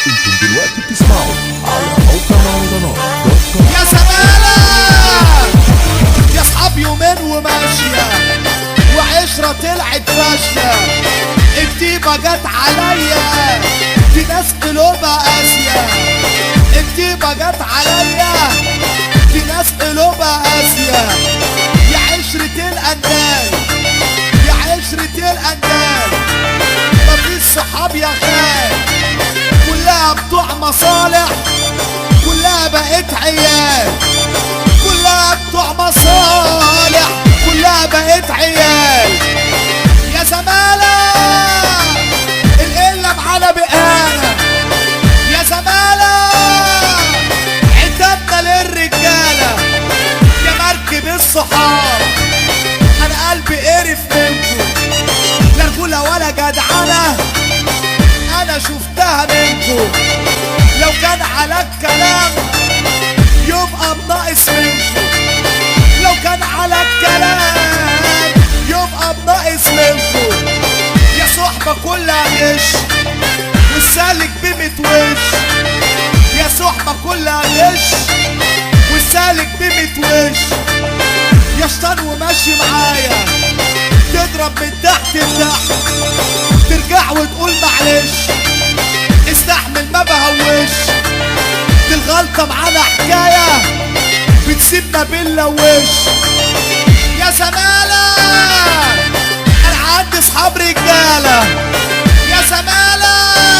انتم دلوقتي بتسمعوا على موقع مهرجانات دوت كوم يا زمالة يا اصحاب يومين وماشية وعشرة طلعت فاشلة الكتيبة جت عليا في ناس قلوبها قاسية الكتيبة جت عليا في ناس قلوبها قاسية يا عشرة الأندال يا عشرة الأندال مفيش صحاب يا خال كلها بتوع مصالح كلها بقت عيال كلها بتوع مصالح كلها بقت عيال يا زمالة القلة معانا بقانا يا زمالة عتابنا للرجالة يا مركب الصحاب انا قلبي قرف منكم لا رجولة ولا جدعنة انا شفتها منكم لو كان على الكلام يبقى بناقص منكم لو كان على الكلام يبقى بناقص منكم يا صحبة كلها غش والسالك بميت وش يا صحبة كلها غش والسالك بميت وش يا شطان وماشي معايا تضرب من تحت لتحت ترجع وتقول معلش استحمل ما بهوش دي الغلطة معانا حكاية بتسيبنا بنلوش يا زمالة أنا عندي صحاب رجالة يا زمالة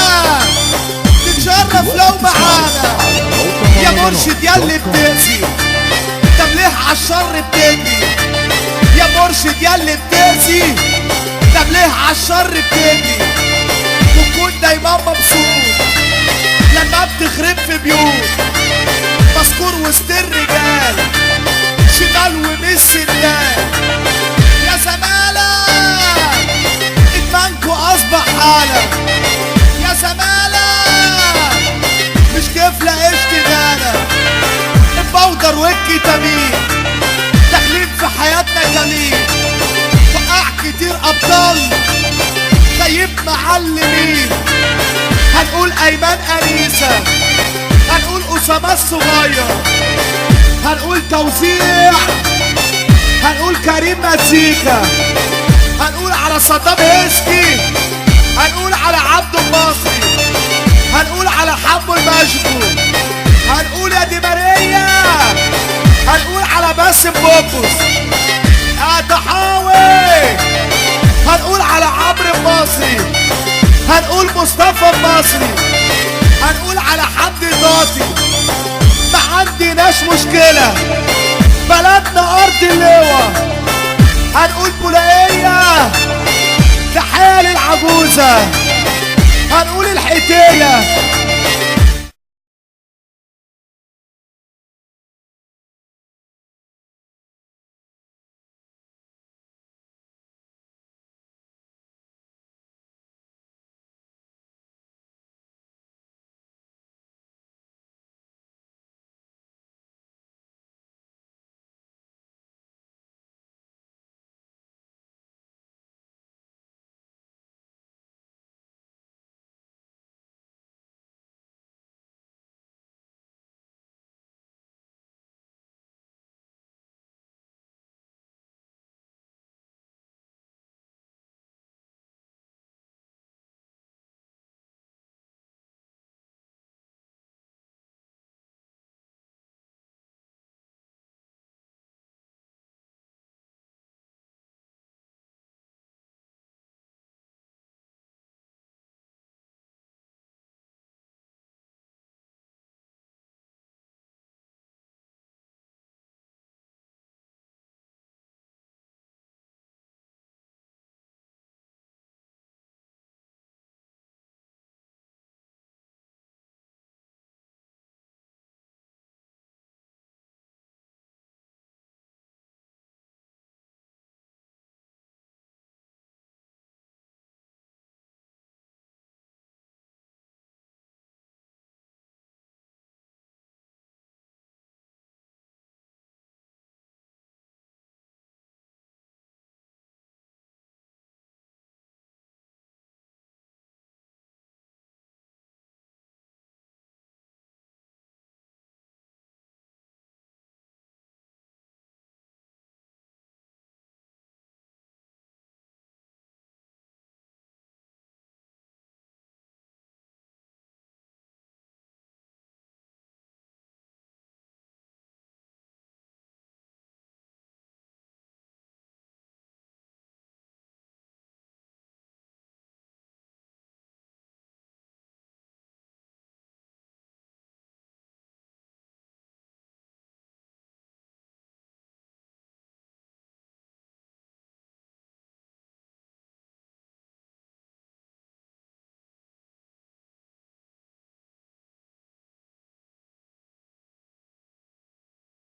تتشرف لو معانا يا مرشد ياللي بتأذي طب ليه عالشر بتجري يا مرشد ياللي بتأذي طب ليه عالشر بتجري وتكون دايما مبسوط لما بتخرب في بيوت مذكور وسط الرجال شمال ومش سندال يا زمالة ادمانكو اصبح حالة يا زمالة مش كفلة اشتغالة البودر والكتامين داخلين في حياتنا جميل وقع كتير ابطال خيب معلمين هنقول ايمن انيسة هنقول اسامة الصغير هنقول توزيع هنقول كريم مزيكا هنقول على صدام هيسكي هنقول على عبد المصري هنقول على حمو المشكو هنقول يا دي ماريا هنقول على باسم بوبوس هتحاول هنقول على عمرو المصري هنقول مصطفى المصري هنقول على حمدي ضاطي ما عندناش مشكلة بلدنا أرض اللواء هنقول بولائية تحية للعجوزة هنقول الحيتية